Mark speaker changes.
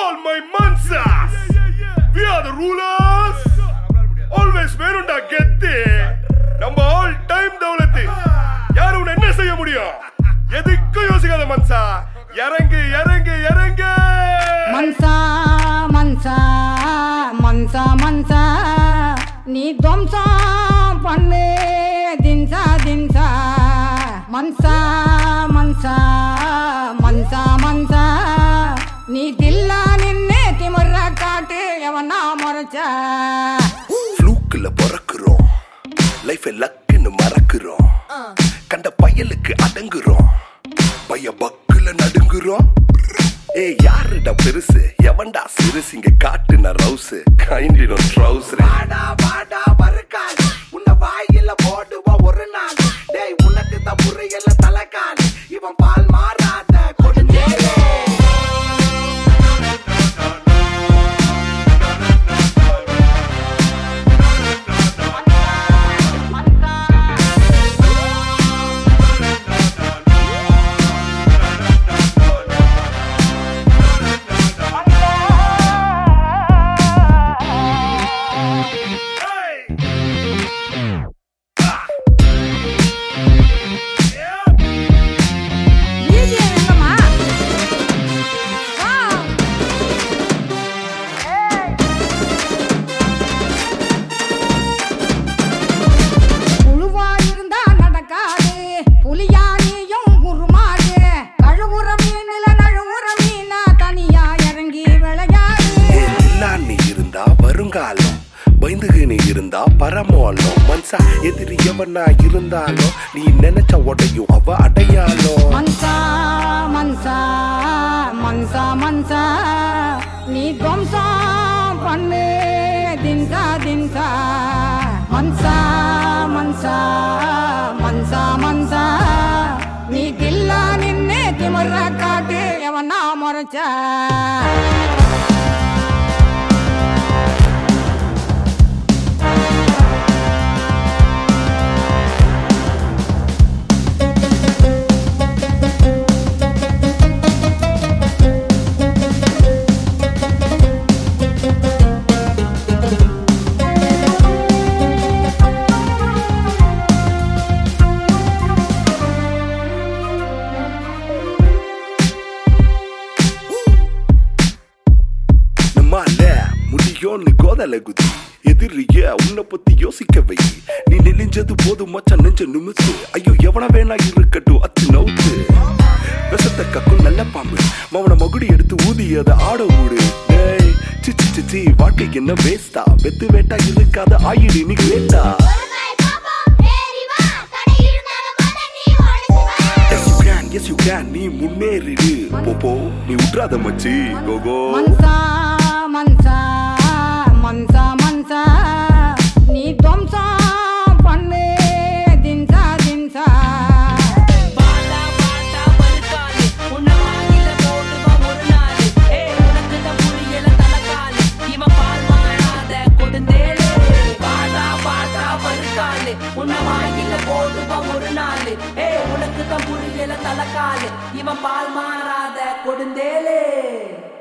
Speaker 1: all my mansas. We are the rulers. Always வேணும்டா கெத்து நம்ம ஆல் டைம் தௌலத்து யாரும் உன்னை என்ன செய்ய முடியும் எதுக்கும் யோசிக்காத மன்சா இறங்கு இறங்கு இறங்கு
Speaker 2: மன்சா மன்சா மன்சா மன்சா நீ துவம்சம் பண்ணு தின்சா தின்சா மன்சா மன்சா மன்சா மன்சா நீ தில்லா நின்னு திமிர காட்டு எவனா முறைச்சா
Speaker 3: ஃப்ளூக்குல பிறக்குறோம் லைஃப் லக்குன்னு மறக்குறோம் கண்ட பயலுக்கு அடங்குறோம் பய பக்குல நடுங்குறோம் ஏ யாருடா பெருசு எவன்டா சிறுசு இங்க காட்டுன ரவுஸ் கைண்டிடும் ட்ரவுசர் வாடா வாடா வருக்கால் உன்னை வாயில போடுவா ஒரு நாள் டேய் உனக்கு தான் புரியல தலைக்கால் இவன் பால் மாறாத கொடுந்தேரே
Speaker 2: நீதி எங்கம்மா வா புழுவா இருந்தா நடக்காது புலியா நீயும் உருமாடு கழுவுற மீன்ல நழுவுற மீனா தனியா இறங்கி விளையாடு
Speaker 3: நீ இருந்தா வருங்காலம் பயந்துகினு இருந்தா பரமோலம் மன்சா எதிரி எவனா இருந்தாலும் நீ நினைச்ச உடையும் அவ அடையாளம்
Speaker 2: மன்சா மன்சா மன்சா மன்சா நீ துவம்சம் பண்ணு தின்சா தின்சா மன்சா மன்சா மன்சா மன்சா நீ தில்லா நின்னு திமிர காட்டு எவனா முறைச்சா
Speaker 3: நம்மால முடியும்னு கோதல குதி எதிரிய உன்னை பத்தி யோசிக்க வை நீ நெலிஞ்சது போதும் மச்சான் நெஞ்ச நிமித்து ஐயோ எவன வேணா இருக்கட்டும் அச்சு நவுத்து விஷத்தை கக்கும் நல்ல பாம்பு மவன மகுடி எடுத்து ஊதி அதை ஆட ஊடு டேய், சிச்சி சிச்சி வாழ்க்கை என்ன வேஸ்டா வெத்து வேட்டா இருக்காத ஆயிடு நீ வேட்டா Yes you can, yes you can, நீ முன்னேறிடு போ போ நீ விட்றாத மச்சி கோகோ
Speaker 2: மன்சா மன்சா மன்சா மன்சா நீ துவம்சம் பண்ணு தின்சா தின்சா
Speaker 4: பாட்டா பாட்டா பருக்காலு உன்னை வாயில போடுவா ஒரு நாள் ஏ உனக்கு தான் புரியல தலைக்காலு இவன் பால் மாறாத கொடுந்தேளு பாட்டா பாட்டா பருக்காலு உன்னை வாயில போடுவா ஒரு நாள் ஏ உனக்கு தான் புரியல தலைக்காலு இவன் பால் மாறாத கொடுந்தேளு